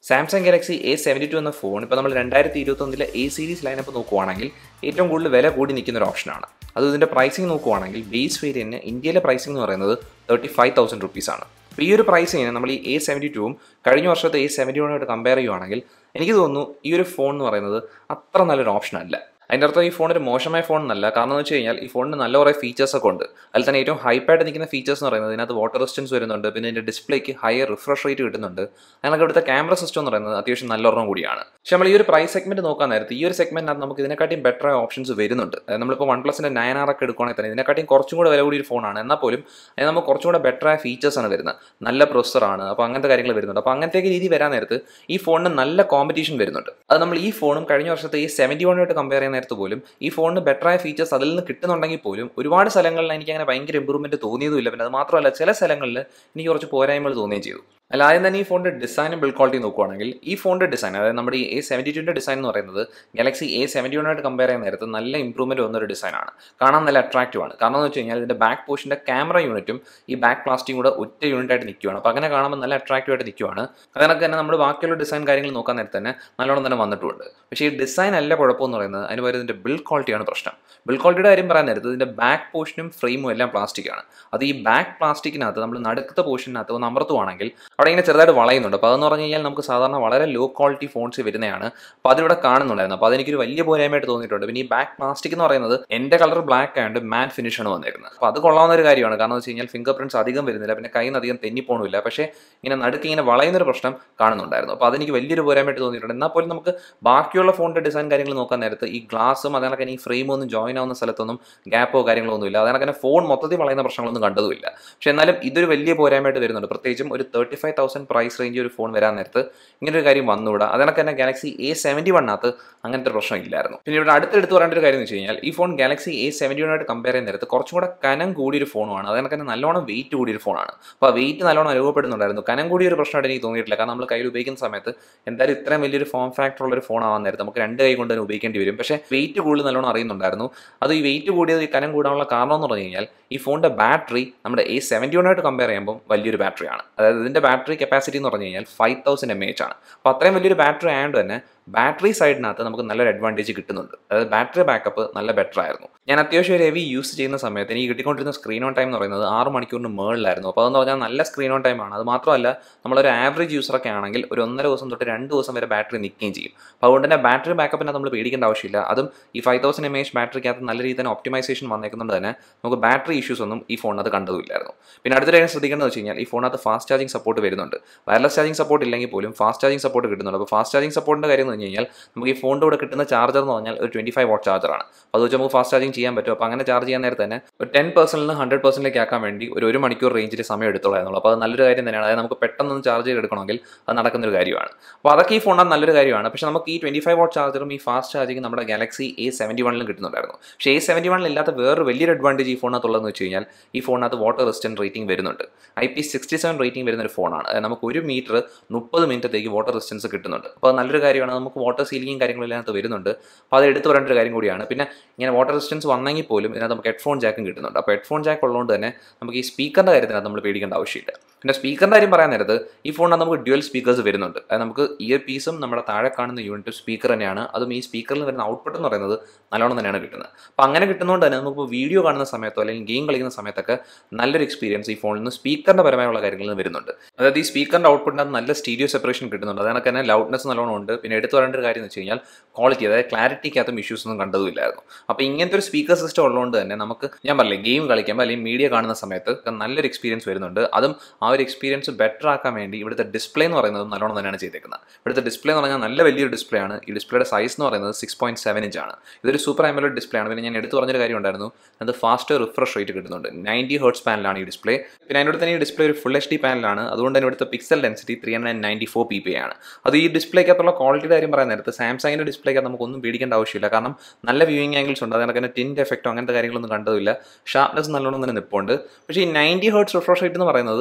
Samsung Galaxy A seventy two എന്ന phone ഇപ്പോൾ നമ്മൾ രണ്ടായിരത്തി ഇരുപത്തൊന്നിലെ എ സീരീസ് ലൈനപ്പ് നോക്കുവാണെങ്കിൽ ഏറ്റവും കൂടുതൽ വില കൂടി നിൽക്കുന്ന ഒരു ഓപ്ഷനാണ് അത് ഇതിൻ്റെ പ്രൈസിങ് നോക്കുവാണെങ്കിൽ ബേസ് വേരിയൻറ്റ് ഇന്ത്യയിലെ പ്രൈസിംഗ് എന്ന് പറയുന്നത് തേർട്ടി ഫൈവ് തൗസൻഡ് റുപ്പീസാണ് അപ്പോൾ ഈ ഒരു പ്രൈസിങ്ങിന് നമ്മൾ ഈ എ സെവൻറ്റി ടുവും കഴിഞ്ഞ വർഷത്തെ എ സെവൻറ്റി വണ്ണുമായിട്ട് കമ്പയർ ചെയ്യുവാണെങ്കിൽ എനിക്ക് തോന്നുന്നു ഈ ഒരു ഫോൺ എന്ന് പറയുന്നത് അത്ര നല്ലൊരു ഓപ്ഷൻ അല്ല അതിൻ്റെ അർത്ഥം ഈ ഫോൺ ഒരു മോശമായ ഫോൺ എന്നല്ല കാരണം എന്ന് വെച്ച് കഴിഞ്ഞാൽ ഈ ഫോണിന് നല്ല കുറേ ഫീച്ചേഴ്സ് ഒക്കെ ഉണ്ട് അതിൽ തന്നെ ഏറ്റവും ഹൈപ്പായിട്ട് നിൽക്കുന്ന ഫീച്ചേഴ്സ് എന്ന് പറയുന്നത് ഇതിനകത്ത് വാട്ടർ റെസിസ്റ്റൻസ് വരുന്നുണ്ട് പിന്നെ ഇതിൻ്റെ ഡിസ്പ്ലേക്ക് ഹയർ റിഫ്രഷ് റേറ്റ് കിട്ടുന്നുണ്ട് അതിനൊക്കെ ഇവിടുത്തെ ക്യാമറ സിസ്റ്റം എന്ന് പറയുന്നത് അത്യാവശ്യം നല്ല ഒരെണ്ണം കൂടിയാണ് പക്ഷേ നമ്മൾ ഈ ഒരു പ്രൈസ് സെഗ്മെന്റ് നോക്കാൻ നേരത്ത് ഈ ഒരു സെഗ്മെന്റിനകത്ത് നമുക്ക് ഇതിനെക്കാട്ടിയും ബെറ്റർ ഓപ്ഷൻസ് വരുന്നുണ്ട് അതായത് നമ്മളിപ്പോൾ വൺ പ്ലസിൻ്റെ നയൻ ആർ ഒക്കെ എടുക്കുകയാണെങ്കിൽ തന്നെ ഇതിനെക്കാട്ടിയും കുറച്ചും കൂടെ വില കൂടിയ ഒരു ഫോണാണ് എന്നാൽ പോലും അതിന് നമുക്ക് കുറച്ചും കൂടെ ബെറ്റർ ആയ ഫീച്ചേഴ്സ് ആണ് വരുന്നത് നല്ല പ്രൊസസ്സറാണ് അപ്പോൾ അങ്ങനത്തെ കാര്യങ്ങൾ വരുന്നുണ്ട് അപ്പോൾ അങ്ങനത്തെ രീതി വരാൻ നേരത്ത് ഈ ഫോണിന് നല്ല കോമ്പറ്റീഷൻ വരുന്നുണ്ട് അത് നമ്മൾ ഈ ഫോണും കഴിഞ്ഞ വർഷത്തെ ഈ സെവൻറ്റി വണ്ണുമായിട്ട് കമ്പയർ ചെയ്യുന്ന നേരത്ത് പോലും ഈ ഫോണിന് ബെറ്റർ ആയ ഫീച്ചേഴ്സ് അതിൽ നിന്ന് കിട്ടുന്നുണ്ടെങ്കിൽ പോലും ഒരുപാട് സ്ഥലങ്ങളിൽ എനിക്ക് അങ്ങനെ ഭയങ്കര ഇമ്പ്രൂവ്മെന്റ് തോന്നിയതുമില്ല പിന്നെ അത് മാത്രമല്ല ചില സ്ഥലങ്ങളിൽ എനിക്ക് കുറച്ച് പോരായ്മകൾ തോന്നുകയും ചെയ്തു അല്ല ആദ്യം തന്നെ ഈ ഫോണിൻ്റെ ഡിസൈനും ബിൽഡ് ക്വാളിറ്റി നോക്കുവാണെങ്കിൽ ഈ ഫോണിൻ്റെ ഡിസൈൻ അതായത് നമ്മുടെ ഈ എ സെവൻറ്റി ടുവിൻ്റെ ഡിസൈൻ എന്ന് പറയുന്നത് ഗാലക്സി എ സെവൻറ്റി വണ്ണായിട്ട് കമ്പയർ ചെയ്യുന്ന നേരത്ത് നല്ല ഇമ്പ്രൂവ്മെൻറ്റ് വന്നൊരു ഡിസൈനാണ് കാണാൻ നല്ല അട്രാക്റ്റീവ് ആണ് കാരണം എന്ന് വെച്ച് കഴിഞ്ഞാൽ ഇതിൻ്റെ ബാക്ക് പോർഷൻ്റെ ക്യാമറ യൂണിറ്റും ഈ ബാക്ക് പ്ലാസ്റ്റിക്കും കൂടെ ഒറ്റ യൂണിറ്റ് ആയിട്ട് നിൽക്കുകയാണ് അപ്പോൾ അങ്ങനെ കാണുമ്പോൾ നല്ല അട്രാക്റ്റീവ് ആയിട്ട് നിൽക്കുകയാണ് അതിനൊക്കെ തന്നെ നമ്മൾ ബാക്കിയുള്ള ഡിസൈൻ കാര്യങ്ങൾ നോക്കാൻ നേരത്തെ തന്നെ നല്ലോണം തന്നെ വന്നിട്ടുണ്ട് പക്ഷേ ഈ ഡിസൈൻ അല്ല കുഴപ്പമെന്ന് പറയുന്നത് അതിന് പകരം ഇതിൻ്റെ ബിൽഡ് ക്വാളിറ്റിയാണ് പ്രശ്നം ബിൽഡ് ക്വാളിറ്റിയുടെ കാര്യം പറയാൻ നേരത്ത് ഇതിൻ്റെ ബാക്ക് പോർഷനും ഫ്രെയിമും എല്ലാം പ്ലാസ്റ്റിക്കാണ് അത് ഈ ബാക്ക് പ്ലാസ്റ്റിക്കിനകത്ത് നമ്മൾ നടുക്കത്തെ പോർഷനകത്ത് ഒന്ന് അമർത്തുവാണെങ്കിൽ അവിടെ ഇങ്ങനെ ചെറുതായിട്ട് വളയുന്നുണ്ട് അപ്പോൾ അതെന്ന് പറഞ്ഞു കഴിഞ്ഞാൽ നമുക്ക് സാധാരണ വളരെ ലോ ക്വാളിറ്റി ഫോൺസ് വരുന്നതാണ് അപ്പോൾ അതിവിടെ കാണുന്നുണ്ടായിരുന്നു അപ്പോൾ അതെനിക്കൊരു വലിയ പോരായ്മയായിട്ട് തോന്നിയിട്ടുണ്ട് പിന്നെ ഈ ബാക്ക് പ്ലാസ്റ്റിക് എന്ന് പറയുന്നത് എൻ്റെ കളർ ബ്ലാക്ക് ആയതുകൊണ്ട് മാറ്റ് ഫിനിഷാണ് വന്നിരുന്നത് അപ്പോൾ അത് കൊള്ളാവുന്ന ഒരു കാര്യമാണ് കാരണം എന്ന് വെച്ച് കഴിഞ്ഞാൽ ഫിംഗർ പ്രിൻറ്റ്സ് അധികം വരുന്നില്ല പിന്നെ കയ്യിൽ നിന്ന് അധികം തെന്നിപ്പോണില്ല പക്ഷേ ഇങ്ങനെ നടുക്ക് ഇങ്ങനെ വളയുന്നൊരു പ്രശ്നം കാണുന്നുണ്ടായിരുന്നു അപ്പോൾ അതെനിക്ക് വലിയൊരു പോരായ്മയായിട്ട് തോന്നിയിട്ടുണ്ട് എന്നാൽ പോലും നമുക്ക് ബാക്കിയുള്ള ഫോണിൻ്റെ ഡിസൈൻ കാര്യങ്ങൾ നോക്കാൻ നേരത്ത് ഈ ഗ്ലാസും അതിനൊക്കെ ഈ ഫ്രെയിമൊന്നും ഒന്നും ജോയിൻ ആവുന്ന സ്ഥലത്തൊന്നും ഗ്യാപ്പോ കാര്യങ്ങളോ ഒന്നുമില്ല അതിനൊക്കെ ഫോൺ മൊത്തത്തിൽ വളയുന്ന പ്രശ്നങ്ങളൊന്നും കണ്ടതുമില്ല പക്ഷെ എന്നാലും ഇതൊരു വലിയ പോരായ്മയായിട്ട് വരുന്നുണ്ട് പ്രത്യേകിച്ചും ഒരു thirty five thousand price range ഒരു ഫോൺ വരാൻ നേരത്ത് ഇങ്ങനെ ഒരു കാര്യം വന്നുകൂടാ അതിനൊക്കെ തന്നെ ഗാലക്സി എ സെവൻറ്റി വണ്ണകത്ത് അങ്ങനത്തെ ഒരു പ്രശ്നം ഇല്ലായിരുന്നു പിന്നെ ഇവിടെ അടുത്തെടുത്ത് പറയേണ്ട ഒരു കാര്യം എന്ന് വെച്ച് കഴിഞ്ഞാൽ ഈ ഫോൺ ഗാലക്സി എ സെവൻറ്റി വണ്ണായിട്ട് കമ്പയർ ചെയ്യുന്ന നേരത്ത് കുറച്ചും കൂടെ കനം കൂടിയൊരു ഫോണുമാണ് അതിനൊക്കെ തന്നെ നല്ലോണം വെയിറ്റ് കൂടിയൊരു ഫോണാണ് അപ്പോൾ ആ വെയിറ്റ് നല്ലോണം അനുഭവപ്പെടുന്നുണ്ടായിരുന്നു കനം കൂടിയൊരു പ്രശ്നമായിട്ട് എനിക്ക് തോന്നിയിട്ടില്ല കാരണം നമ്മൾ കയ്യിൽ ഉപയോഗിക്കുന്ന സമയത്ത് എന്തായാലും ഇത്രയും വലിയൊരു ഫോം ഫാക്ടർ ഉള്ള ഒരു ഫോൺ ആവാൻ നേരത്ത് നമുക്ക് രണ്ട് കൈ കൊണ്ട് തന്നെ ഉപയോഗിക്കേണ്ടി വരും പക്ഷേ വെയിറ്റ് കൂടുതൽ നല്ലോണം അറിയുന്നുണ്ടായിരുന്നു അത് ഈ വെയിറ്റ് കൂടിയത് ഈ കനം കൂടാനുള്ള കാരണം എന്ന് പറഞ്ഞു കഴിഞ്ഞാൽ ഈ ഫോണിൻ്റെ ബാറ്ററി നമ്മുടെ എ സെവൻറ്റി വണ്ണായിട്ട് കമ്പയർ ചെയ്യുമ്പോൾ വലിയൊരു ബാറ്ററിയാണ് അതായത് ഇതിൻ്റെ ബാറ്ററി കപ്പാസിറ്റി എന്ന് പറഞ്ഞു കഴിഞ്ഞാൽ ഫൈവ് തൗസൻഡ് എം എച്ച് ആണ് അപ്പോൾ അത്രയും വലിയൊരു ബാറ്ററി ആയതുകൊണ്ട് തന്നെ ബാറ്ററി സൈഡിനകത്ത് നമുക്ക് നല്ലൊരു അഡ്വാൻറ്റേജ് കിട്ടുന്നുണ്ട് അതായത് ബാറ്ററി ബാക്കപ്പ് നല്ല ബെറ്റർ ആയിരുന്നു ഞാൻ അത്യാവശ്യം ഒരു ഹെവി യൂസ് ചെയ്യുന്ന സമയത്ത് എനിക്ക് കിട്ടിക്കൊണ്ടിരുന്ന സ്ക്രീൻ ഓൺ ടൈം എന്ന് പറയുന്നത് ആറ് മണിക്കൂറിന് മുകളിലായിരുന്നു അപ്പോൾ അതെന്ന് പറഞ്ഞാൽ നല്ല സ്ക്രീൻ ഓൺ ടൈം ആണ് അത് മാത്രമല്ല നമ്മളൊരു ആവറേജ് യൂസറൊക്കെ ആണെങ്കിൽ ഒരു ഒന്നര ദിവസം തൊട്ട് രണ്ട് ദിവസം വരെ ബാറ്ററി നിൽക്കുകയും ചെയ്യും അപ്പോൾ അതുകൊണ്ട് തന്നെ ബാറ്ററി ബാക്കപ്പിനെ നമ്മൾ പേടിക്കേണ്ട ആവശ്യമില്ല അതും ഈ ഫൈവ് തൗസൻഡ് എം എച്ച് ബാറ്ററിക്കകത്ത് നല്ല രീതിയിൽ തന്നെ ഒപ്റ്റിമൈസേഷൻ വന്നേക്കുന്നതുകൊണ്ട് തന്നെ നമുക്ക് ബാറ്ററി ഇഷ്യൂസ് ഒന്നും ഈ ഫോണിനകത്ത് കണ്ടതുമില്ലായിരുന്നു പിന്നെ അടുത്ത കാര്യം ശ്രദ്ധിക്കേണ്ടത് വെച്ച് കഴിഞ്ഞാൽ ഈ ഫോണിനകത്ത് ഫാസ്റ്റ് ചാർജിങ് സപ്പോർട്ട് വരുന്നുണ്ട് വയർലെസ് ചാർജിങ് സപ്പോർട്ട് ഇല്ലെങ്കിൽ പോലും ഫാസ്റ്റ് ചാർജിങ് സപ്പോർട്ട് കിട്ടുന്നുണ്ട് അപ്പോൾ ഫാസ്റ്റ് ചാർജിങ് സപ്പോർട്ടിൻ്റെ കാര്യം എന്ന് പറഞ്ഞു കഴിഞ്ഞാൽ നമുക്ക് ഈ ഫോണിൻ്റെ കൂടെ കിട്ടുന്ന ചാർജർ എന്ന് പറഞ്ഞാൽ ഒരു ട്വൻറ്റി ഫൈവ് വാട്ട് ചാർജറാണ് അപ്പോൾ അത് വെച്ച് നമുക്ക് ഫാസ്റ്റ് ചാർജിങ് ചെയ്യാൻ പറ്റും അപ്പോൾ അങ്ങനെ ചാർജ് ചെയ്യാൻ നേരത്തെ തന്നെ ഒരു ടെൻ പെർസെൻറ്റിൽ നിന്ന് ഹൺഡ്രഡ് പെർസെൻറ്റിലേക്ക് ആക്കാൻ വേണ്ടി ഒരു ഒരു മണിക്കൂർ റേഞ്ചിൽ സമയം എടുത്തോളായിരുന്നു അപ്പോൾ അത് നല്ലൊരു കാര്യം തന്നെയാണ് അതായത് നമുക്ക് പെട്ടെന്ന് ചാർജ് ചെയ്തെടുക്കണമെങ്കിൽ അത് നടക്കുന്ന ഒരു കാര്യമാണ് അപ്പോൾ അതൊക്കെ ഈ ഫോണിനകത്ത് നല്ലൊരു കാര്യമാണ് പക്ഷേ നമുക്ക് ഈ ട്വൻറ്റി ഫൈവ് വാട്ട് ചാർജറും ഈ ഫാസ്റ്റ് ചാർജിങ് നമ്മുടെ ഗാലക്സി എ സെവൻറ്റി വണ്ണിലും കിട്ടുന്നുണ്ടായിരുന്നു പക്ഷേ എ സെവൻറ്റി വണ്ണിൽ ഇല്ലാത്ത വേറൊരു വലിയൊരു അഡ്വാൻറ്റേജ് ഈ ഫോണിനകത്തുള്ളതെന്ന് വെച്ച് കഴിഞ്ഞാൽ ഈ ഫോണിനകത്ത് വാട്ടർ റെസിസ്റ്റൻറ്റ് റേറ്റിംഗ് വരുന്നുണ്ട് I P sixty seven rating വരുന്ന ഒരു ഫോണാണ് അതായത് നമുക്ക് ഒരു മീറ്റർ മുപ്പത് മിനിറ്റത്തേക്ക് വാട്ടർ റെസിസ്റ്റൻസ് കിട്ടുന്നുണ്ട് അപ്പോൾ അത് നല്ലൊരു കാര്യമാണ് നമുക്ക് വാട്ടർ സീലിംഗും കാര്യങ്ങളും ഇതിനകത്ത് വരുന്നുണ്ട് അപ്പോൾ അത് എടുത്തു പറയേണ്ട ഒരു കാര്യം കൂടിയാണ് പിന്നെ ഇങ്ങനെ വാട്ടർ റെസിസ്റ്റൻസ് വന്നെങ്കിൽ പോലും ഇതിനകത്ത് നമുക്ക് ഹെഡ്ഫോൺ ജാക്കും കിട്ടുന്നുണ്ട് അപ്പോൾ ഹെഡ്ഫോൺ ജാക്ക് ഉള്ളതുകൊണ്ട് തന്നെ നമുക്ക് ഈ സ്പീക്കറിൻ്റെ കാര്യത്തിനകത്ത് നമ്മൾ പേടിക്കേണ്ട ആവശ്യമില്ല പിന്നെ സ്പീക്കറിൻ്റെ കാര്യം പറയാൻ നേരത്ത് ഈ ഫോണിനകത്ത് നമുക്ക് ഡ്യുവൽ സ്പീക്കേഴ്സ് വരുന്നുണ്ട് അതായത് നമുക്ക് ഇയർ പീസും നമ്മുടെ താഴെ കാണുന്ന യൂണിറ്റ് സ്പീക്കർ തന്നെയാണ് അതും ഈ സ്പീക്കറിൽ വരുന്ന ഔട്ട്പുട്ട് എന്ന് പറയുന്നത് നല്ലോണം തന്നെയാണ് കിട്ടുന്നത് അപ്പോൾ അങ്ങനെ കിട്ടുന്നതുകൊണ്ട് തന്നെ നമുക്ക് വീഡിയോ കാണുന്ന സമയത്തോ അല്ലെങ്കിൽ ഗെയിം കളിക്കുന്ന സമയത്തൊക്കെ നല്ലൊരു എക്സ്പീരിയൻസ് ഈ ഫോണിൽ നിന്ന് സ്പീക്കറിൻ്റെ പരമായുള്ള കാര്യങ്ങളിൽ നിന്ന് വരുന്നുണ്ട് അതായത് ഈ സ്പീക്കറിൻ്റെ ഔട്ട്പുട്ടിനകത്ത് നല്ല സ്റ്റീരിയോ സെപ്പറേഷൻ കിട്ടുന്നുണ്ട് അതിനൊക്കെ തന്നെ ലൗഡ്നെസ് നല്ലോണം ഉണ്ട് പിന്നെ എടുത്തു പറയേണ്ട ഒരു കാര്യം എന്ന് വെച്ച് കഴിഞ്ഞാൽ ക്വാളിറ്റി അതായത് ക്ലാരിറ്റിക്കകത്തും ഇഷ്യൂസ് ഒന്നും കണ്ടതുമില്ലായിരുന്നു അപ്പോൾ ഇങ്ങനത്തെ ഒരു സ്പീക്കർ സിസ്റ്റം ഉള്ളതുകൊണ്ട് തന്നെ നമുക്ക് ഞാൻ പറഞ്ഞില്ലേ ഗെയിം കളിക്കുമ്പോൾ അല്ലെങ്കിൽ മീഡിയ കാണുന്ന സമയത്ത് നല്ലൊരു എക്സ്പീരിയൻസ് വരുന്നുണ്ട് അതും ആ ഒരു എക്സ്പീരിയൻസ് ബെറ്റർ ആക്കാൻ വേണ്ടി ഇവിടുത്തെ ഡിസ്പ്ലേ എന്ന് പറയുന്നത് നല്ലോണം തന്നെയാണ് ചെയ്തേക്കുന്നത് ഇവിടുത്തെ ഡിസ്പ്ലേ എന്ന് പറഞ്ഞാൽ നല്ല വലിയൊരു ഡിസ്പ്ലേ ആണ് ഈ ഡിസ്പ്ലേയുടെ സൈസ് എന്ന് പറയുന്നത് സിക്സ് പോയിന്റ് സെവൻ ഇഞ്ച് ആണ് ഇതൊരു സൂപ്പർ ആമലോഡ് ഡിസ്പ്ലേ ആണ് പിന്നെ ഞാൻ എടുത്തു പറഞ്ഞൊരു കാര്യം ഉണ്ടായിരുന്നു അത് ഫാസ്റ്റ് റിഫ്രഷ് റേറ്റ് കിട്ടുന്നുണ്ട് നയൻറ്റി ഹേർട്സ് പാനലാണ് ഈ ഡിസ്പ്ലേ പിന്നെ അതിനോട് തന്നെ ഈ ഡിസ്പ്ലേ ഒരു ഫുൾ എച്ച് ഡി പാനലാണ് അതുകൊണ്ട് തന്നെ ഇവിടുത്തെ pixel density three hundred ninety four P P ആണ് അത് ഈ ഡിസ്പ്ലേക്കകത്തുള്ള ക്വാളിറ്റിയുടെ കാര്യം പറയാൻ നേരത്ത് സാംസങ്ങിൻ്റെ ഡിസ്പ്ലേക്കകത്ത് നമുക്കൊന്നും പേടിക്കേണ്ട ആവശ്യമില്ല കാരണം നല്ല വ്യൂയിങ് ആംഗിൾസ് ഉണ്ട് അതിനൊക്കെ തന്നെ ടിൻറ്റ് എഫക്റ്റോ അങ്ങനത്തെ കാര്യങ്ങളൊന്നും കണ്ടതില്ല ഷാർപ്നെസ് നല്ലോണം തന്നെ നിൽപ്പുണ്ട് പക്ഷേ ഈ നയൻറ്റി ഹേർട്സ് റിഫ്രഷ് റേറ്റ് എന്ന് പറയുന്നത്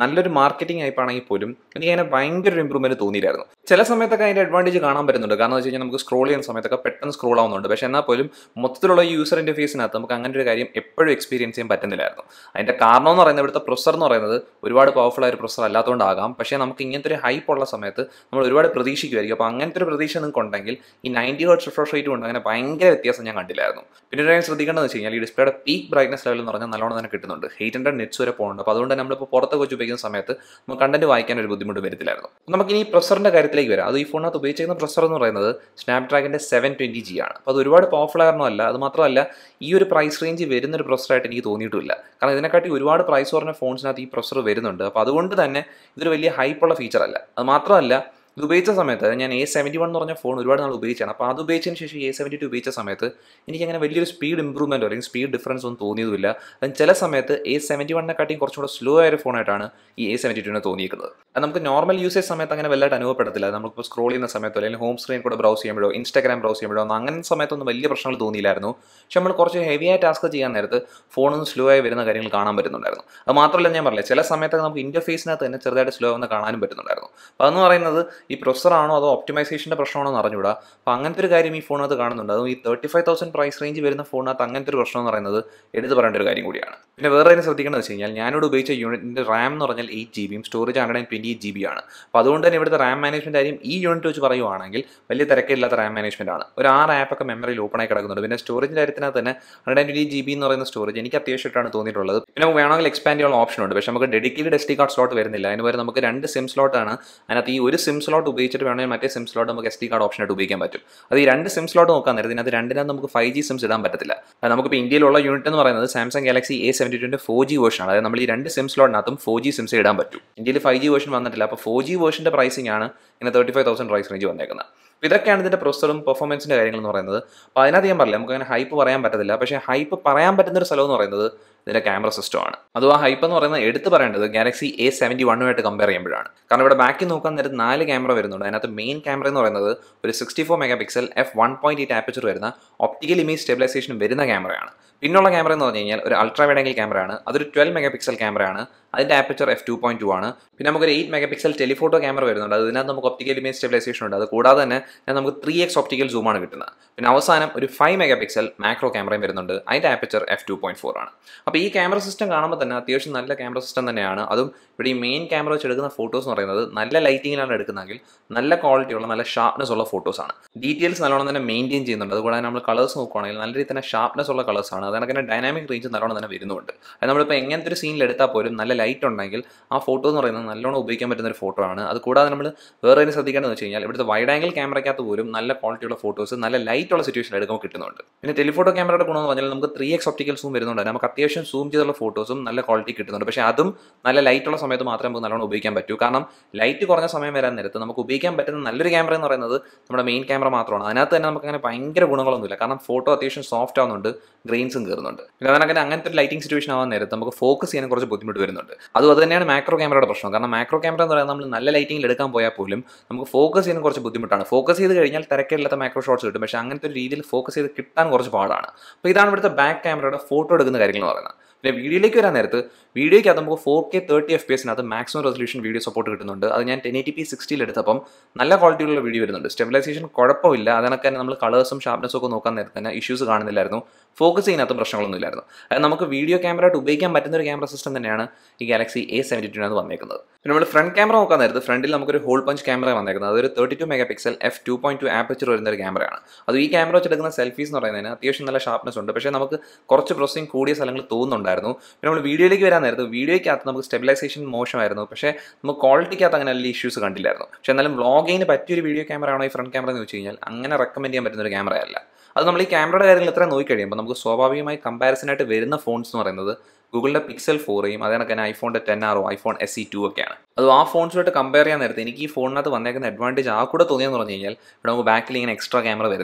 നല്ലൊരു മാർക്കറ്റിംഗ് ആയിപ്പാണെങ്കിൽ പോലും എനിക്ക് അതിനെ ഭയങ്കര ഒരു ഇമ്പ്രൂവ്മെന്റ് തോന്നിയില്ലായിരുന്നു ചില സമയത്തൊക്കെ അതിന്റെ അഡ്വാൻറ്റേജ് കാണാൻ പറ്റുന്നുണ്ട് കാരണം എന്ന് വെച്ച് കഴിഞ്ഞാൽ നമുക്ക് സ്ക്രോൾ ചെയ്യുന്ന സമയത്തൊക്കെ പെട്ടെന്ന് സ്ക്രോൾ ആവുന്നുണ്ട് പക്ഷേ എന്നാൽ പോലും മൊത്തത്തിലുള്ള യൂസർ ഇന്റർഫേസിനകത്ത് നമുക്ക് അങ്ങനെ ഒരു കാര്യം എപ്പോഴും എക്സ്പീരിയൻസ് ചെയ്യാൻ പറ്റുന്നില്ലായിരുന്നു അതിന്റെ കാരണം എന്ന് പറയുന്നത് ഇവിടുത്തെ പ്രൊസർ എന്ന് പറയുന്നത് ഒരുപാട് പവർഫുൾ ആയ ഒരു പ്രൊസർ അല്ലാത്തതുകൊണ്ടാകാം പക്ഷേ നമുക്ക് ഇങ്ങനത്തെ ഒരു ഹൈപ്പ് ഉള്ള സമയത്ത് നമ്മൾ ഒരുപാട് പ്രതീക്ഷിക്കുമായിരിക്കും അപ്പോൾ അങ്ങനത്തെ ഒരു പ്രതീക്ഷ നിങ്ങൾക്ക് ഉണ്ടെങ്കിൽ ഈ നയൻറ്റി ഹേർട്സ് റിഫ്രഷ് റേറ്റ് കൊണ്ട് അങ്ങനെ ഭയങ്കര വ്യത്യാസം ഞാൻ കണ്ടില്ലായിരുന്നു പിന്നെ ഒരു കാര്യം ശ്രദ്ധിക്കേണ്ടത് വെച്ച് കഴിഞ്ഞാൽ ഈ ഡിസ്പ്ലേയുടെ പീക്ക് ബ്രൈറ്റ്നസ് ലെവൽ എന്ന് പറഞ്ഞാൽ നല്ലോണം തന്നെ കിട്ടുന്നുണ്ട് എയ്റ്റ് ഹൺഡ്രഡ് നെറ്റ്സ് വരെ പോകുന്നുണ്ട് അപ്പോൾ അതുകൊണ്ട് തന്നെ നമ്മളിപ്പോൾ പുറത്തൊക്കെ വെച്ച് ഉപയോഗിക്കുന്ന സമയത്ത് നമുക്ക് കണ്ടന്റ് വായിക്കാൻ ഒരു ബുദ്ധിമുട്ട് വരത്തില്ലായിരുന്നു നമുക്ക് ഇനി പ്രൊസറിന്റെ കാര്യത്തിലേക്ക് വരാം അത് ഈ ഫോണിനകത്ത് ഉപയോഗിച്ചിരിക്കുന്ന പ്രൊസർ എന്ന് പറയുന്നത് സ്നാപ്ഡ്രാഗിന്റെ സെവൻ ട്വന്റി ജി ആണ് അപ്പോൾ അത് ഒരുപാട് പവർഫുൾ ആയിരുന്നല്ല അത് മാത്രമല്ല ഈ ഒരു പ്രൈസ് റേഞ്ച് വരുന്ന ഒരു പ്രൊസറായിട്ട് എനിക്ക് തോന്നിയിട്ടില്ല കാരണം ഇതിനെക്കാട്ടി ഒരുപാട് പ്രൈസ് കുറഞ്ഞ ഫോൺസിനകത്ത് ഈ പ്രൊസർ വരുന്നുണ്ട് അപ്പോൾ അതുകൊണ്ട് തന്നെ ഇതൊരു വലിയ ഹൈപ്പുള്ള ഫീച്ചർ അല്ല അത് മാത്രമല്ല ഇത് ഉപയോഗിച്ച സമയത്ത് ഞാൻ എ സെവൻറ്റി വൺ എന്ന് പറഞ്ഞ ഫോൺ ഒരുപാട് നാൾ ഉപയോഗിച്ചാണ് അപ്പോൾ അത് ഉപയോഗിച്ചതിന് ശേഷം എ സെവൻറ്റി ടു ഉപയോഗിച്ച സമയത്ത് എനിക്ക് അങ്ങനെ വലിയൊരു സ്പീഡ് ഇമ്പ്രൂവ്മെൻറ്റോ അല്ലെങ്കിൽ സ്പീഡ് ഡിഫറൻസ് ഒന്നും തോന്നിയതുമില്ല അതും ചില സമയത്ത് എ സെവൻറ്റി വണ്ണിനെക്കാട്ടിയും കുറച്ചുകൂടെ സ്ലോ ആയ ഒരു ഫോണായിട്ടാണ് ഈ എ സെവൻറ്റി ടുവിനെ തോന്നിയിരിക്കുന്നത് അത് നമുക്ക് നോർമൽ യൂസേജ് സമയത്ത് അങ്ങനെ വലുതായിട്ട് അനുഭവപ്പെടത്തില്ല നമുക്കിപ്പോൾ സ്ക്രോൾ ചെയ്യുന്ന സമയത്തോ അല്ലെങ്കിൽ ഹോം സ്ക്രീൻ കൂടെ ബ്രൗസ് ചെയ്യുമ്പോഴോ ഇൻസ്റ്റാഗ്രാം ബ്രൗസ് ചെയ്യുമ്പോഴോ ഒന്നും അങ്ങനെ സമയത്തൊന്നും വലിയ പ്രശ്നങ്ങൾ തോന്നിയില്ലായിരുന്നു പക്ഷെ നമ്മൾ കുറച്ച് ഹെവി ആയ ടാസ്ക് ചെയ്യാൻ നേരത്ത് ഫോണൊന്നും സ്ലോ ആയി വരുന്ന കാര്യങ്ങൾ കാണാൻ പറ്റുന്നുണ്ടായിരുന്നു അത് മാത്രമല്ല ഞാൻ പറഞ്ഞില്ല ചില സമയത്തൊക്കെ നമുക്ക് ഇൻ്റർഫേസിനകത്ത് തന്നെ ചെറുതായിട്ട് സ്ലോ ആവുന്ന കാണാനും പറ്റുന്നുണ്ടായിരുന്നു അപ്പോൾ അതെന്ന് പറയുന്നത് ഈ പ്രൊസറാണോ അതോ ഒപ്റ്റിമൈസേഷൻ്റെ പ്രശ്നമാണോ എന്ന് അറിഞ്ഞൂടാ അപ്പോൾ അങ്ങനത്തെ ഒരു കാര്യം ഈ ഫോണിനകത്ത് കാണുന്നുണ്ട് അതും ഈ thirty five thousand price range വരുന്ന ഫോണിനകത്ത് അങ്ങനത്തെ ഒരു പ്രശ്നം എന്ന് പറയുന്നത് എടുത്ത് പറയേണ്ട ഒരു കാര്യം കൂടിയാണ് പിന്നെ വേറെ കാര്യം ശ്രദ്ധിക്കേണ്ടത് വെച്ച് കഴിഞ്ഞാൽ ഞാനിവിടെ ഉപയോഗിച്ച യൂണിറ്റിൻ്റെ റാം എന്ന് പറഞ്ഞാൽ എയ്റ്റ് ജി ബിയും storage hundred and twenty eight G B ആണ് അപ്പോൾ അതുകൊണ്ട് തന്നെ ഇവിടുത്തെ റാം മാനേജ്മെൻറ്റ് കാര്യം ഈ യൂണിറ്റ് വെച്ച് പറയുവാണെങ്കിൽ വലിയ തിരക്കില്ലാത്ത റാം മാനേജ്മെൻറ്റ് ആണ് ഒരു ആറ് ആപ്പൊക്കെ മെമ്മറിയിൽ ഓപ്പൺ ആയി കിടക്കുന്നുണ്ട് പിന്നെ സ്റ്റോറേജിൻ്റെ കാര്യത്തിനകത്ത് തന്നെ hundred and twenty G B എന്ന് പറയുന്ന സ്റ്റോറേജ് എനിക്ക് അത്യാവശ്യമായിട്ടാണ് തോന്നിയിട്ടുള്ളത് പിന്നെ നമുക്ക് വേണമെങ്കിൽ എക്സ്പാൻഡ് ചെയ്യാനുള്ള ഓപ്ഷൻ ഉണ്ട് പക്ഷേ നമുക്ക് dedicated S D card slot വരുന്നില്ല അതിന് പകരം നമുക്ക് രണ്ട് സിം സ്ലോട്ടാണ് അതിനകത്ത് ഈ ഒരു സിം സ്ലോട്ട് ഉപയോഗിച്ചിട്ട് വേണമെങ്കിൽ മറ്റേ സിം സ്ലോട്ട് നമുക്ക് എസ് ഡി കാർഡ് ഓപ്ഷനായിട്ട് ഉപയോഗിക്കാൻ പറ്റും അത് ഈ രണ്ട് സിം സ്ലോട്ട് നോക്കാൻ നേരത്തെ ഇതിനകത്ത് രണ്ടിനകത്ത് നമുക്ക് ഫൈവ് ജി സിംസ് ഇടാൻ പറ്റത്തില്ല അത് നമുക്കിപ്പോൾ ഇന്ത്യയിലുള്ള യൂണിറ്റ് എന്ന് പറയുന്നത് സാംസങ് ഗാലക്സി എ സെവൻറ്റി ടുവിൻ്റെ ഫോർ ജി വേർഷൻ ആണ് അതായത് നമ്മൾ ഈ രണ്ട് സിം സ്ലോട്ടിനകത്തും ഫോർ ജി സിംസ് ഇടാൻ പറ്റും ഇന്ത്യയിൽ ഫൈവ് ജി വേർഷൻ വന്നിട്ടില്ല അപ്പോൾ ഫോർ ജി വേർഷൻ്റെ പ്രൈസിംഗ് ആണ് ഇങ്ങനെ thirty five thousand price range വന്നേക്കുന്നത് അപ്പോൾ ഇതൊക്കെയാണ് ഇതിൻ്റെ പ്രൊസറും പെർഫോമൻസിൻ്റെ കാര്യങ്ങൾ എന്ന് പറയുന്നത് അപ്പോൾ അതിനകത്ത് ഞാൻ പറഞ്ഞില്ല നമുക്ക് അങ്ങനെ ഹൈപ്പ് പറയാൻ പറ്റത്തില്ല പക്ഷേ ഹൈപ്പ് പറയാൻ പറ്റുന്ന ഒരു സ്ഥലം എന്ന് പറയുന്നത് ഇതിൻ്റെ ക്യാമറ സിസ്റ്റം ആണ് അതും ആ ഹൈപ്പ് എന്ന് പറയുന്നത് എടുത്ത് പറയേണ്ടത് ഗാലക്സി എ സെവൻറ്റി വണ്ണുമായിട്ട് കമ്പയർ ചെയ്യുമ്പോഴാണ് കാരണം ഇവിടെ ബാക്കിൽ നോക്കാൻ നേരത്ത് നാല് ക്യാമറ വരുന്നുണ്ട് അതിനകത്ത് മെയിൻ ക്യാമറ എന്ന് പറയുന്നത് ഒരു sixty four megapixel F one point eight aperture വരുന്ന ഒപ്റ്റിക്കൽ ഇമേജ് സ്റ്റെബിലൈസേഷൻ വരുന്ന ക്യാമറയാണ് പിന്നുള്ള ക്യാമറ എന്ന് പറഞ്ഞു കഴിഞ്ഞാൽ ഒരു അൾട്രാ വൈഡ് ആംഗിൾ ക്യാമറയാണ് അതൊരു ട്വൽവ് മെഗാ പിക്സൽ ക്യാമറയാണ് അതിൻ്റെ aperture F two point two ആണ് പിന്നെ നമുക്ക് ഒരു eight megapixel telephoto camera വരുന്നുണ്ട് അതിനകത്ത് നമുക്ക് ഒപ്റ്റിക്കൽ ഇമേജ് സ്റ്റെബിലൈസേഷൻ ഉണ്ട് അത് കൂടാതെ തന്നെ നമുക്ക് ത്രീ എക്സ് ഒപ്റ്റിക്കൽ സൂമാണ് കിട്ടുന്നത് പിന്നെ അവസാനം ഒരു ഫൈവ് മെഗാ പിക്സൽ മാക്രോ ക്യാമറയും വരുന്നുണ്ട് അതിൻ്റെ aperture F two point four ആണ് അപ്പോൾ ഈ ക്യാമറ സിസ്റ്റം കാണുമ്പോൾ തന്നെ അത്യാവശ്യം നല്ല ക്യാമറ സിസ്റ്റം തന്നെയാണ് അതും ഇവിടെ ഈ മെയിൻ ക്യാമറ വെച്ച് എടുക്കുന്ന ഫോട്ടോസ് എന്ന് പറയുന്നത് നല്ല ലൈറ്റിങ്ങിലാണ് എടുക്കുന്നതെങ്കിൽ നല്ല ക്വാളിറ്റിയുള്ള നല്ല ഷാർപ്നെസ് ഉള്ള ഫോട്ടോസാണ് ഡീറ്റെയിൽസ് നല്ലോണം തന്നെ മെയിൻറ്റെയിൻ ചെയ്യുന്നുണ്ട് അതുകൂടാതെ നമ്മൾ കളേഴ്സ് നോക്കുകയാണെങ്കിൽ നല്ല രീതിയിൽ തന്നെ ഷാർപ്നെസ് ഉള്ള കളേഴ്സാണ് അതിനൊക്കെ തന്നെ ഡൈനാമിക് റേഞ്ച് നല്ലോണം തന്നെ വരുന്നുണ്ട് അത് നമ്മളിപ്പോൾ എങ്ങനത്തെ ഒരു സീനിൽ എടുത്താൽ പോലും നല്ല ലൈറ്റ് ഉണ്ടെങ്കിൽ ആ ഫോട്ടോ എന്ന് പറയുന്നത് നല്ലോണം ഉപയോഗിക്കാൻ പറ്റുന്ന ഒരു ഫോട്ടോ ആണ് അത് കൂടാതെ നമ്മൾ വേറെ ഒരു ശ്രദ്ധിക്കേണ്ടത് വെച്ച് കഴിഞ്ഞാൽ ഇവിടുത്തെ വൈഡ് ആംഗിൾ ക്യാമറയ്ക്കകത്ത് പോലും നല്ല ക്വാളിറ്റിയുള്ള ഫോട്ടോസ് നല്ല ലൈറ്റ് ഉള്ള സിറ്റുവേഷൻ എടുക്കുമ്പോൾ കിട്ടുന്നുണ്ട് പിന്നെ ടെലിഫോട്ടോ ക്യാമറയുടെ ഗുണം എന്ന് പറഞ്ഞാൽ നമുക്ക് ത്രീ എക്സ് ഒപ്റ്റിക്കൽ സൂം വരുന്നുണ്ട് നമുക്ക് അത്യാവശ്യം സൂം ചെയ്തുള്ള ഫോട്ടോസും നല്ല ക്വാളിറ്റി കിട്ടുന്നുണ്ട് പക്ഷേ അതും നല്ല ലൈറ്റ് ഉള്ള സമയത്ത് മാത്രമേ നമുക്ക് നല്ലോണം ഉപയോഗിക്കാൻ പറ്റൂ കാരണം ലൈറ്റ് കുറഞ്ഞ സമയം വരാൻ നേരത്ത് നമുക്ക് ഉപയോഗിക്കാൻ പറ്റുന്ന നല്ലൊരു ക്യാമറ എന്ന് പറയുന്നത് നമ്മുടെ മെയിൻ ക്യാമറ മാത്രമാണ് അതിനകത്ത് തന്നെ നമുക്ക് അങ്ങനെ ഭയങ്കര ഗുണങ്ങളൊന്നുമില്ല കാരണം ഫോട്ടോ അത്യാവശ്യം സോഫ്റ്റ് ആവുന്നുണ്ട് ഗ്രെയിൻസും കയറുന്നുണ്ട് പിന്നെ അതിനങ്ങനെ അങ്ങനത്തെ ഒരു ലൈറ്റിംഗ് സിറ്റുവേഷൻ ആവാൻ നേരത്ത് നമുക്ക് ഫോക്കസ് ചെയ്യാൻ കുറച്ച് ബുദ്ധിമുട്ട് വരുന്നുണ്ട് അതും അത് തന്നെയാണ് മാക്രോ ക്യാമറയുടെ പ്രശ്നം കാരണം മാക്രോ ക്യാമറ എന്ന് പറയുന്നത് നമ്മൾ നല്ല ലൈറ്റിംഗിൽ എടുക്കാൻ പോയാൽ പോലും നമുക്ക് ഫോക്കസ് ചെയ്യാൻ കുറച്ച് ബുദ്ധിമുട്ടാണ് ഫോക്കസ് ചെയ്ത് കഴിഞ്ഞാൽ തിരക്കില്ലാത്ത മാക്രോ ഷോട്ട്സ് കിട്ടും പക്ഷേ അങ്ങനത്തെ ഒരു രീതിയിൽ ഫോക്കസ് ചെയ്ത് കിട്ടാൻ കുറച്ച് പാടാണ് അപ്പോൾ ഇതാണ് ഇവിടുത്തെ ബാക്ക് ക്യാമറയുടെ ഫോട്ടോ എടുക്കുന്ന കാര്യങ്ങൾ എന്ന് പറയുന്നത് പിന്നെ വീഡിയോയിലേക്ക് വരാൻ നേരത്ത് വീഡിയോയ്ക്കകത്ത് നമുക്ക് four K thirty F P എസിനകത്ത് മാക്സിമം റെസൊല്യൂഷൻ വീഡിയോ സപ്പോർട്ട് കിട്ടുന്നുണ്ട് അത് ഞാൻ ടെൻ എയ്റ്റി പി സിക്സ്റ്റിയിൽ എടുത്തപ്പം നല്ല ക്വാളിറ്റിയുള്ള വീഡിയോ വരുന്നുണ്ട് സ്റ്റെബിലൈസേഷൻ കുഴപ്പമില്ല അതിനൊക്കെ തന്നെ നമ്മൾ കളേഴ്സും ഷാർപ്നെസ്സും ഒക്കെ നോക്കാൻ നേരത്തെ തന്നെ ഇഷ്യൂസ് കാണുന്നില്ലായിരുന്നു ഫോക്കസ് ചെയ്യുന്നതും പ്രശ്നങ്ങളൊന്നും ഇല്ലായിരുന്നു അത് നമുക്ക് വീഡിയോ ക്യാമറ ആയിട്ട് ഉപയോഗിക്കാൻ പറ്റുന്ന ഒരു ക്യാമറ സിസ്റ്റം തന്നെയാണ് ഈ ഗാലക്സി എ സെവൻറ്റി ടുവിനകത്ത് വന്നേക്കുന്നത് പിന്നെ നമ്മൾ ഫ്രണ്ട് ക്യാമറ നോക്കാൻ നേരത്ത് ഫ്രണ്ടിൽ നമുക്കൊരു ഹോൾ പഞ്ച് ക്യാമറ വന്നേക്കുന്നത് അതൊരു thirty two megapixel F two point two aperture വരുന്ന ഒരു ക്യാമറയാണ് അത് ഈ ക്യാമറ വെച്ചെടുക്കുന്ന സെൽഫീസ് എന്ന് പറയുന്നതിന് അത്യാവശ്യം നല്ല ഷാർപ്നെസ് ഉണ്ട് പക്ഷേ നമുക്ക് കുറച്ച് പ്രോസസ്സിംഗ് കൂടിയ സ്ഥലങ്ങൾ തോന്നുന്നുണ്ടായിരുന്നു പിന്നെ നമ്മൾ വീഡിയോയിലേക്ക് വരാൻ നേരത്ത് വീഡിയോയ്ക്കകത്ത് നമുക്ക് സ്റ്റെബിലൈസേഷൻ മോശമായിരുന്നു പക്ഷേ നമുക്ക് ക്വാളിറ്റിക്കകത്ത് അങ്ങനെ വലിയ ഇഷ്യൂസ് കണ്ടില്ലായിരുന്നു പക്ഷേ എന്നാലും വ്ളോഗിങ്ങിന് പറ്റിയൊരു വീഡിയോ ക്യാമറ ആണോ ഈ ഫ്രണ്ട് ക്യാമറ എന്ന് വെച്ച് കഴിഞ്ഞാൽ അങ്ങനെ റെക്കമെൻഡ് ചെയ്യാൻ പറ്റുന്ന ഒരു ക്യാമറ അല്ല അത് നമ്മൾ ഈ ക്യാമറയുടെ കാര്യങ്ങൾ എത്ര നോക്കി കഴിയുമ്പോൾ നമുക്ക് സ്വാഭാവികമായി കമ്പാരിസനായിട്ട് വരുന്ന ഫോൺസ് എന്ന് പറയുന്നത് ഗൂഗിളിൻ്റെ പിക്സൽ ഫോറേയും അതേ കണക്ക് തന്നെ ഐഫോണിൻ്റെ ടെൻ ആറോ ഐഫോൺ എസ് സി ടു ഒക്കെയാണ് അത് ആ ഫോൺസുമായിട്ട് കമ്പയർ ചെയ്യാൻ നേരത്തെ എനിക്ക് ഈ ഫോണിനകത്ത് വന്നേക്കുന്ന അഡ്വാൻറ്റേജ് ആ കൂടെ തോന്നിയെന്ന് പറഞ്ഞു കഴിഞ്ഞാൽ ഇവിടെ നമുക്ക് ബാക്കിൽ ഇങ്ങനെ എക്സ്ട്രാ ക്യാമറ വരുന്നതാണ്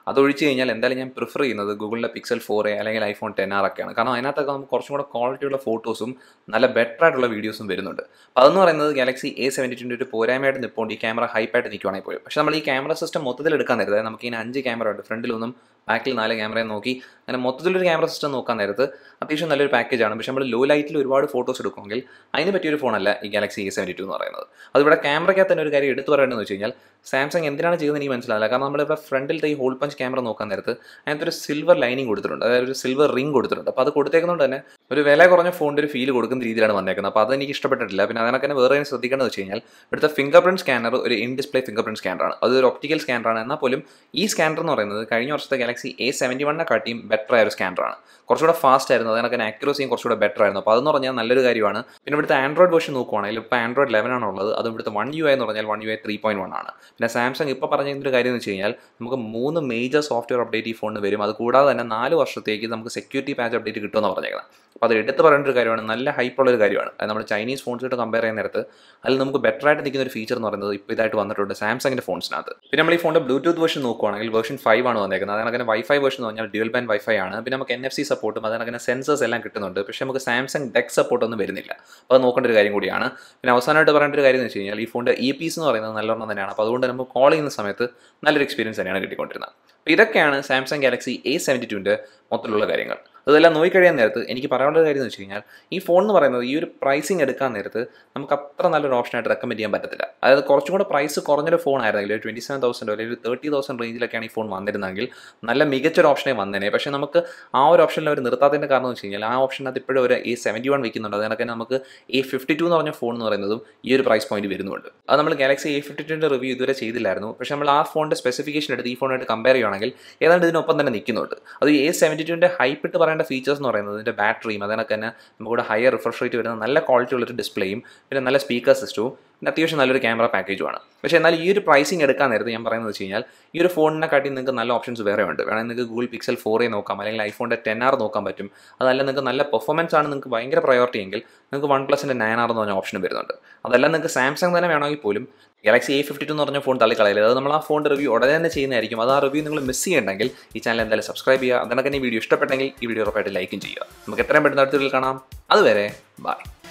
അതൊഴിച്ച് കഴിഞ്ഞാൽ എന്തായാലും ഞാൻ പ്രിഫർ ചെയ്യുന്നത് ഗൂഗിളിൻ്റെ പിക്സൽ ഫോർ എ അല്ലെങ്കിൽ ഐഫോൺ ടെൻ ആർ ഒക്കെയാണ് കാരണം അതിനകത്തൊക്കെ നമുക്ക് കുറച്ചും കൂടെ ക്വാളിറ്റിയുള്ള ഫോട്ടോസും നല്ല ബെറ്റർ ആയിട്ടുള്ള വീഡിയോസും വരുന്നുണ്ട് അപ്പോൾ അതെന്ന് പറയുന്നത് ഗാലക്സി എ സെവൻറ്റി ടുൻ്റെ ഒരു പോരായ്മയായിട്ട് നിൽപ്പുണ്ട് ഈ ക്യാമറ ഹൈപ്പായിട്ട് നിൽക്കുവാണെങ്കിൽ പോലും പക്ഷേ നമ്മൾ ഈ ക്യാമറ സിസ്റ്റം മൊത്തത്തിൽ എടുക്കാൻ നേരത്തെ നമുക്ക് ഇങ്ങനെ അഞ്ച് ക്യാമറ ഉണ്ട് ഫ്രണ്ടിലൊന്നും ബാക്കിൽ നാല് ക്യാമറയും നോക്കി അങ്ങനെ മൊത്തത്തിലൊരു ക്യാമറ സിസ്റ്റം നോക്കാൻ നേരത്ത് അത്യാവശ്യം നല്ലൊരു പാക്കേജാണ് പക്ഷേ നമ്മൾ ലോ ലൈറ്റിൽ ഒരുപാട് ഫോട്ടോസ് എടുക്കുമെങ്കിൽ അതിന് പറ്റിയൊരു ഫോണല്ല ഈ ഗാലക്സി എ സെവൻറ്റി ടു എന്ന് പറയുന്നത് അതിവിടെ ക്യാമറയ്ക്കകത്ത് തന്നെ ഒരു കാര്യം എടുത്തു പറയേണ്ടതെന്ന് വെച്ച് കഴിഞ്ഞാൽ സാംസങ് എന്തിനാണ് ചെയ്യുന്നത് എനിക്ക് മനസ്സിലാവില്ല കാരണം നമ്മളിപ്പോൾ ഫ്രണ്ടിലത്തെ ഈ ഹോൾ പഞ്ച് ക്യാമറ നോക്കാൻ നേരത്ത് അതിനകത്ത് ഒരു സിൽവർ ലൈനിങ് കൊടുത്തിട്ടുണ്ട് അതായത് ഒരു സിൽവർ റിംഗ് കൊടുത്തിട്ടുണ്ട് അപ്പോൾ അത് കൊടുത്തേക്കുന്നതുകൊണ്ട് തന്നെ ഒരു വില കുറഞ്ഞ ഫോണിൻ്റെ ഒരു ഫീൽ കൊടുക്കുന്ന രീതിയിലാണ് വന്നേക്കുന്നത് അപ്പോൾ അതെനിക്ക് ഇഷ്ടപ്പെട്ടിട്ടില്ല പിന്നെ അതിനൊക്കെ തന്നെ വേറെ ശ്രദ്ധിക്കേണ്ടത് വെച്ച് കഴിഞ്ഞാൽ ഇവിടുത്തെ ഫിംഗർ പ്രിൻറ്റ് സ്കാനർ ഒരു ഇൻ ഡിസ്പ്ലേ ഫിംഗർ പ്രിൻറ്റ് സ്കാനറാണ് അത് ഒരു ഒപ്റ്റിക്കൽ സ്കാനറാണ് എന്നാൽ പോലും ഈ സ്കാനർ എന്ന് പറയുന്നത് കഴിഞ്ഞ വർഷത്തെ ഗാലക്സി എ സെവൻറ്റി വണ്ണിനെ കാട്ടിയും ബെറ്റർ ആയ ഒരു സ്കാനറാണ് കുറച്ചുകൂടെ ഫാസ്റ്റ് ആയിരുന്നു അതിനൊക്കെ ആക്യുറസിയും കുറച്ചുകൂടെ ബെറ്റർ ആയിരുന്നു അപ്പോൾ അതെന്ന് പറഞ്ഞാൽ നല്ലൊരു കാര്യമാണ് പിന്നെ ഇവിടുത്തെ ആൻഡ്രോയിഡ് വേർഷൻ നോക്കുവാണെങ്കിൽ ഇപ്പോൾ ആൻഡ്രോയിഡ് ലെവൻ ആണ് ഉള്ളത് അത് ഇവിടുത്തെ വൺ യു എന്ന് പറഞ്ഞാൽ one U I three point one ആണ് പിന്നെ സാംസങ് ഇപ്പോൾ പറഞ്ഞൊരു കാര്യം എന്ന് വെച്ച് കഴിഞ്ഞാൽ നമുക്ക് മൂന്ന് മേജർ സോഫ്റ്റ്വെയർ അപ്ഡേറ്റ് ഈ ഫോണിന് വരും അത് കൂടാതെ തന്നെ നാല് വർഷത്തേക്ക് നമുക്ക് സെക്യൂരിറ്റി പാച്ച് അപ്ഡേറ്റ് കിട്ടുമെന്ന് പറഞ്ഞേക്കണം അപ്പോൾ അത് എടുത്ത് പറയേണ്ട ഒരു കാര്യമാണ് നല്ല ഹൈപ്പുള്ള ഒരു കാര്യമാണ് അത് നമ്മൾ ചൈനീസ് ഫോൺസായിട്ട് കമ്പയർ ചെയ്യുന്ന നേരത്ത് അതിൽ നമുക്ക് ബെറ്റർ ആയിട്ട് നിൽക്കുന്ന ഒരു ഫീച്ചർ എന്ന് പറയുന്നത് ഇപ്പോൾ ഇതായിട്ട് വന്നിട്ടുണ്ട് സാംസങ്ങിൻ്റെ ഫോൺസിനകത്ത് പിന്നെ നമ്മൾ ഈ ഫോണിൻ്റെ ബ്ലൂടൂത്ത് വേർഷൻ നോക്കുവാണെങ്കിൽ വേർഷൻ ഫൈവ് ആണ് വന്നേക്കുന്നത് അതിനങ്ങനെ വൈഫൈ വേർഷൻ എന്ന് പറഞ്ഞാൽ ഡ്യുവൽ ബാൻഡ് വൈഫൈ ആണ് പിന്നെ നമുക്ക് എൻ എഫ് സി സപ്പോർട്ടും അതിനങ്ങനെ സെൻസേഴ്സ് എല്ലാം കിട്ടുന്നുണ്ട് പക്ഷേ നമുക്ക് സാംസങ് ഡെക് സപ്പോർട്ട് ഒന്നും വരുന്നില്ല അപ്പോൾ അത് നോക്കേണ്ട ഒരു കാര്യം കൂടിയാണ് പിന്നെ അവസാനമായിട്ട് പറയേണ്ട ഒരു കാര്യം എന്ന് വെച്ച് കഴിഞ്ഞാൽ ഈ ഫോണിൻ്റെ ഇ പീസ് എന്ന് പറയുന്നത് നല്ലോണം തന്നെയാണ് അപ്പോൾ അതുകൊണ്ട് നമുക്ക് കോൾ ചെയ്യുന്ന സമയത്ത് നല്ലൊരു എക്സ്പീരിയൻസ് തന്നെയാണ് കിട്ടിക്കൊണ്ടിരുന്നത് അപ്പോൾ ഇതൊക്കെയാണ് സാംസങ് ഗാലക്സി എ സെവൻറ്റി ടുവിൻ്റെ മൊത്തത്തിലുള്ള കാര്യങ്ങൾ അതെല്ലാം നോക്കിക്കഴിയാൻ നേരത്ത് എനിക്ക് പറയാനുള്ള കാര്യം എന്ന് വെച്ച് കഴിഞ്ഞാൽ ഈ ഫോൺ എന്ന് പറയുന്നത് ഈ ഒരു പ്രൈസിങ് എടുക്കാൻ നേരത്ത് നമുക്ക് അത്ര നല്ലൊരു ഓപ്ഷനായിട്ട് റെക്കമെൻഡ് ചെയ്യാൻ പറ്റത്തില്ല അതായത് കുറച്ചും കൂടെ പ്രൈസ് കുറഞ്ഞൊരു ഫോൺ ആയിരുന്നെങ്കിൽ ഒരു ട്വൻറ്റി സെവൻ തൗസൻഡോ അല്ലെങ്കിൽ ഒരു തേർട്ടി തൗസൻഡ് റേഞ്ചിലൊക്കെയാണ് ഈ ഫോൺ വന്നിരുന്നെങ്കിൽ നല്ല മികച്ചൊരു ഓപ്ഷനെ വന്നേനെ പക്ഷേ നമുക്ക് ആ ഒരു ഓപ്ഷനിൽ അവർ നിർത്താത്തതിൻ്റെ കാരണം എന്ന് വെച്ച് കഴിഞ്ഞാൽ ആ ഓപ്ഷനകത്ത് ഇപ്പോഴും ഒരു എ സെവൻറ്റി വൺ വെക്കുന്നുണ്ട് അതിനൊക്കെ നമുക്ക് എ ഫിഫ്റ്റി ടു എന്ന് പറഞ്ഞ ഫോൺ എന്ന് പറയുന്നതും ഈ ഒരു പ്രൈസ് പോയിന്റ് വരുന്നുണ്ട് അത് നമ്മൾ ഗാലക്സി എ ഫിഫ്റ്റി ടുവിൻ്റെ റിവ്യൂ ഇതുവരെ ചെയ്തില്ലായിരുന്നു പക്ഷേ നമ്മൾ ആ ഫോണിൻ്റെ സ്പെസിഫിക്കേഷൻ എടുത്ത് ഈ ഫോണായിട്ട് കമ്പയർ ചെയ്യുകയാണെങ്കിൽ ഏതാണ്ട് ഇതിനൊപ്പം തന്നെ നിൽക്കുന്നുണ്ട് അത് എ സെവൻറ്റി ടുവിൻ്റെ ഹൈപ്പ് ഇട്ട് പറയേണ്ട ഫീച്ചേഴ്സ് എന്ന് പറയുന്നത് ഇതിൻ്റെ ബാറ്ററിയും അതിനൊക്കെ തന്നെ നമുക്കിവിടെ ഹയർ റിഫ്രഷ് റേറ്റ് വരുന്ന നല്ല ക്വാളിറ്റി ഉള്ളൊരു ഡിസ്പ്ലേയും പിന്നെ നല്ല സ്പീക്കർ സിസ്റ്റവും പിന്നെ അത്യാവശ്യം നല്ലൊരു ക്യാമറ പാക്കേജുമാണ് പക്ഷേ എന്നാൽ ഈ ഒരു പ്രൈസിങ് എടുക്കാൻ നേരത്ത് ഞാൻ പറയുന്നത് വെച്ച് കഴിഞ്ഞാൽ ഈ ഒരു ഫോണിനെ കാട്ടി നിങ്ങൾക്ക് നല്ല ഓപ്ഷൻസ് വേറെ ഉണ്ട് വേണമെങ്കിൽ നിങ്ങൾക്ക് ഗൂഗിൾ പിക്സൽ ഫോർ എ നോക്കാം അല്ലെങ്കിൽ ഐഫോണിൻ്റെ ടെൻ ആർ നോക്കാൻ പറ്റും അതല്ല നിങ്ങൾക്ക് നല്ല പെർഫോമൻസ് ആണ് നിങ്ങൾക്ക് ഭയങ്കര പ്രയോറിറ്റി എങ്കിൽ നിങ്ങൾക്ക് വൺ പ്ലസിൻ്റെ നയൻ ആർ എന്ന് പറഞ്ഞ ഓപ്ഷൻ വരുന്നുണ്ട് അതല്ല നിങ്ങൾക്ക് സാംസങ് തന്നെ വേണമെങ്കിൽ പോലും ഗാലക്സി എ ഫിഫ്റ്റി ടു എന്ന് പറഞ്ഞ ഫോൺ തള്ളിക്കളയില്ല അത് നമ്മൾ ആ ഫോണിൻ്റെ റിവ്യൂ ഉടനെ തന്നെ ചെയ്യുന്നതായിരിക്കും അത് ആ റിവ്യൂ നിങ്ങൾ മിസ് ചെയ്യണമെങ്കിൽ ഈ ചാനൽ എന്തായാലും സബ്സ്ക്രൈബ് ചെയ്യുക അതിനൊക്കെ ഈ വീഡിയോ ഇഷ്ടപ്പെട്ടെങ്കിൽ ഈ വീഡിയോ ഉറപ്പായിട്ട് ലൈക്കും ചെയ്യുക നമുക്ക് എത്രയും പെട്ടെന്ന് അടുത്ത വീഡിയോയിൽ കാണാം അതുവരെ ബൈ